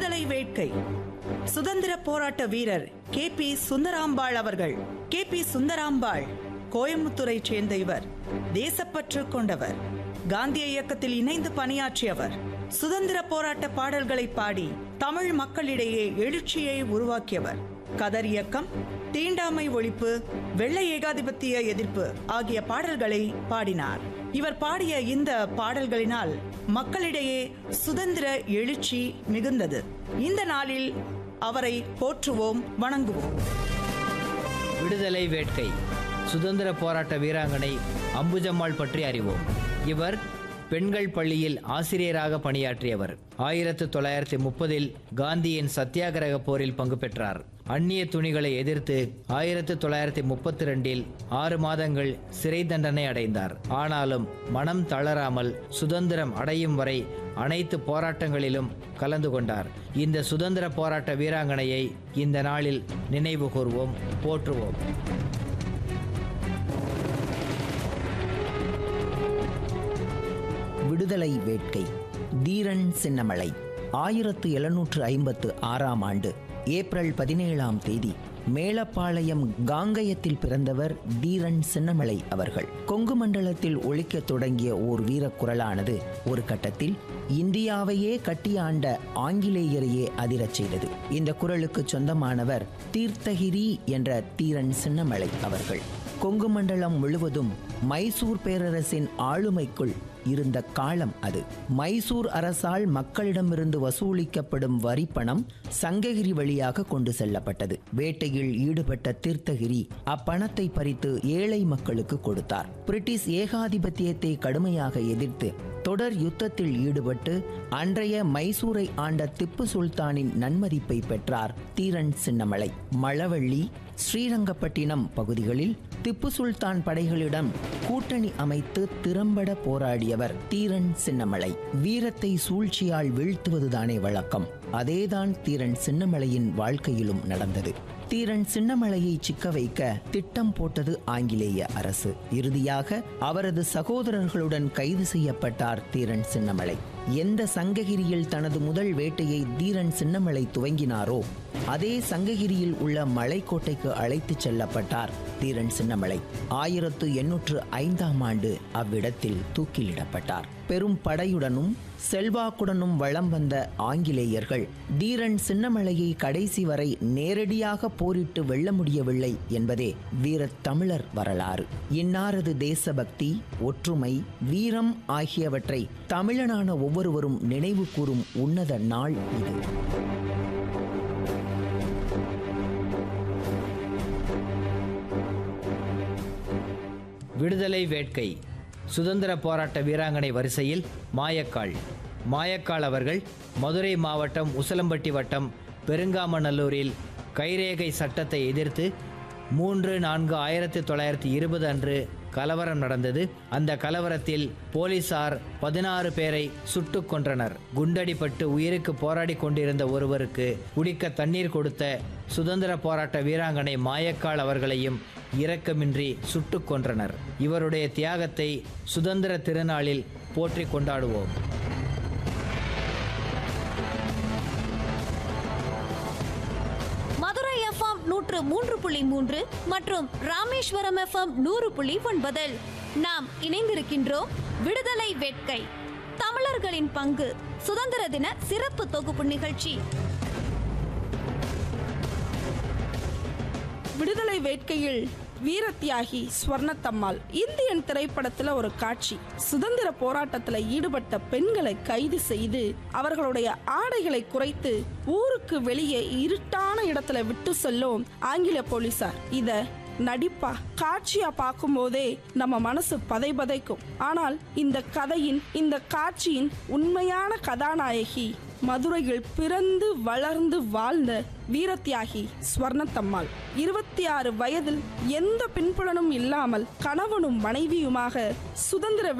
விடுதலை வேட்கை சுதந்திர போராட்ட வீரர் கே பி சுந்தராம்பாள் அவர்கள் கே பி சுந்தராம்பாள் கோயம்புத்தூரை சேர்ந்த இவர் தேசப்பற்று கொண்டவர் காந்திய இயக்கத்தில் இணைந்து பணியாற்றியவர் சுதந்திர போராட்ட பாடல்களை பாடி தமிழ் மக்களிடையே எழுச்சியை உருவாக்கியவர் கதர் இயக்கம் தீண்டாமை ஒழிப்பு வெள்ளை ஏகாதிபத்திய எதிர்ப்பு ஆகிய பாடல்களை பாடினார் இவர் பாடிய இந்த பாடல்களினால் மக்களிடையே சுதந்திர எழுச்சி மிகுந்தது இந்த நாளில் அவரை போற்றுவோம் வணங்குவோம் விடுதலை வேட்கை சுதந்திர போராட்ட வீராங்கனை அம்புஜம்மாள் பற்றி அறிவோம் இவர் பெண்கள் பள்ளியில் ஆசிரியராக பணியாற்றியவர் ஆயிரத்து தொள்ளாயிரத்தி முப்பதில் காந்தியின் சத்தியாகிரக போரில் பங்கு பெற்றார் அந்நிய துணிகளை எதிர்த்து ஆயிரத்து தொள்ளாயிரத்தி முப்பத்தி ரெண்டில் ஆறு மாதங்கள் சிறை தண்டனை அடைந்தார் ஆனாலும் மனம் தளராமல் சுதந்திரம் அடையும் வரை அனைத்து போராட்டங்களிலும் கலந்து கொண்டார் இந்த சுதந்திர போராட்ட வீராங்கனையை இந்த நாளில் நினைவு கூர்வோம் போற்றுவோம் விடுதலை வேட்கை தீரன் சின்னமலை ஆயிரத்து எழுநூற்று ஐம்பத்து ஆறாம் ஆண்டு ஏப்ரல் பதினேழாம் தேதி மேலப்பாளையம் காங்கயத்தில் பிறந்தவர் தீரன் சின்னமலை அவர்கள் கொங்கு மண்டலத்தில் ஒழிக்கத் தொடங்கிய ஓர் வீரக்குரலானது ஒரு கட்டத்தில் இந்தியாவையே கட்டியாண்ட ஆங்கிலேயரையே அதிரச் செய்தது இந்த குரலுக்கு சொந்தமானவர் தீர்த்தகிரி என்ற தீரன் சின்னமலை அவர்கள் கொங்கு மண்டலம் முழுவதும் மைசூர் பேரரசின் ஆளுமைக்குள் இருந்த காலம் அது மைசூர் அரசால் மக்களிடமிருந்து வசூலிக்கப்படும் வரி பணம் சங்ககிரி வழியாக கொண்டு செல்லப்பட்டது வேட்டையில் ஈடுபட்ட தீர்த்தகிரி அப்பணத்தை பறித்து ஏழை மக்களுக்கு கொடுத்தார் பிரிட்டிஷ் ஏகாதிபத்தியத்தை கடுமையாக எதிர்த்து தொடர் யுத்தத்தில் ஈடுபட்டு அன்றைய மைசூரை ஆண்ட திப்பு சுல்தானின் நன்மதிப்பை பெற்றார் தீரன் சின்னமலை மழவள்ளி ஸ்ரீரங்கப்பட்டினம் பகுதிகளில் திப்பு சுல்தான் படைகளிடம் கூட்டணி அமைத்து திறம்பட போராடியவர் தீரன் சின்னமலை வீரத்தை சூழ்ச்சியால் வீழ்த்துவதுதானே வழக்கம் அதேதான் தீரன் சின்னமலையின் வாழ்க்கையிலும் நடந்தது தீரன் சின்னமலையை சிக்க வைக்க திட்டம் போட்டது ஆங்கிலேய அரசு இறுதியாக அவரது சகோதரர்களுடன் கைது செய்யப்பட்டார் தீரன் சின்னமலை எந்த சங்ககிரியில் தனது முதல் வேட்டையை தீரன் சின்னமலை துவங்கினாரோ அதே சங்ககிரியில் உள்ள மலைக்கோட்டைக்கு அழைத்துச் செல்லப்பட்டார் தீரன் சின்னமலை ஆயிரத்து எண்ணூற்று ஐந்தாம் ஆண்டு அவ்விடத்தில் தூக்கிலிடப்பட்டார் பெரும் படையுடனும் செல்வாக்குடனும் வளம் வந்த ஆங்கிலேயர்கள் தீரன் சின்னமலையை கடைசி வரை நேரடியாக போரிட்டு வெல்ல முடியவில்லை என்பதே வீரத் தமிழர் வரலாறு இன்னாரது தேசபக்தி ஒற்றுமை வீரம் ஆகியவற்றை தமிழனான ஒவ்வொருவரும் நினைவு கூறும் உன்னத நாள் இது விடுதலை வேட்கை சுதந்திர போராட்ட வீராங்கனை வரிசையில் மாயக்காள் மாயக்காள் அவர்கள் மதுரை மாவட்டம் உசலம்பட்டி வட்டம் பெருங்காமநல்லூரில் கைரேகை சட்டத்தை எதிர்த்து மூன்று நான்கு ஆயிரத்தி தொள்ளாயிரத்தி இருபது அன்று கலவரம் நடந்தது அந்த கலவரத்தில் போலீசார் பதினாறு பேரை சுட்டுக் கொன்றனர் குண்டடிப்பட்டு உயிருக்கு போராடி கொண்டிருந்த ஒருவருக்கு குடிக்க தண்ணீர் கொடுத்த சுதந்திர போராட்ட வீராங்கனை மாயக்காள் அவர்களையும் இரக்கமின்றி சுட்டுக் கொன்றனர் இவருடைய தியாகத்தை சுதந்திர திருநாளில் போற்றி கொண்டாடுவோம் மதுரை எஃப்எம் நூற்று மூன்று புள்ளி மூன்று மற்றும் ராமேஸ்வரம் எஃப்எம் நூறு புள்ளி ஒன்பதில் நாம் இணைந்திருக்கின்றோம் விடுதலை வேட்கை தமிழர்களின் பங்கு சுதந்திர தின சிறப்பு தொகுப்பு நிகழ்ச்சி விடுதலை வேட்கையில் வீரத்தியாகி ஸ்வர்ணத்தம்மாள் இந்தியன் திரைப்படத்துல ஒரு காட்சி சுதந்திர போராட்டத்துல ஈடுபட்ட பெண்களை கைது செய்து அவர்களுடைய ஆடைகளை குறைத்து ஊருக்கு வெளியே இருட்டான இடத்துல விட்டு செல்லும் ஆங்கில போலீசார் இத நடிப்பா காட்சியா பார்க்கும்போதே நம்ம மனசு பதை பதைக்கும் ஆனால் இந்த கதையின் இந்த காட்சியின் உண்மையான கதாநாயகி மதுரையில் பிறந்து வளர்ந்து வாழ்ந்த வீரத்தியாகி ஸ்வர்ணத்தம்மாள் இருபத்தி ஆறு வயதில் எந்த பின்புலனும் இல்லாமல் கணவனும் மனைவியுமாக சுதந்திர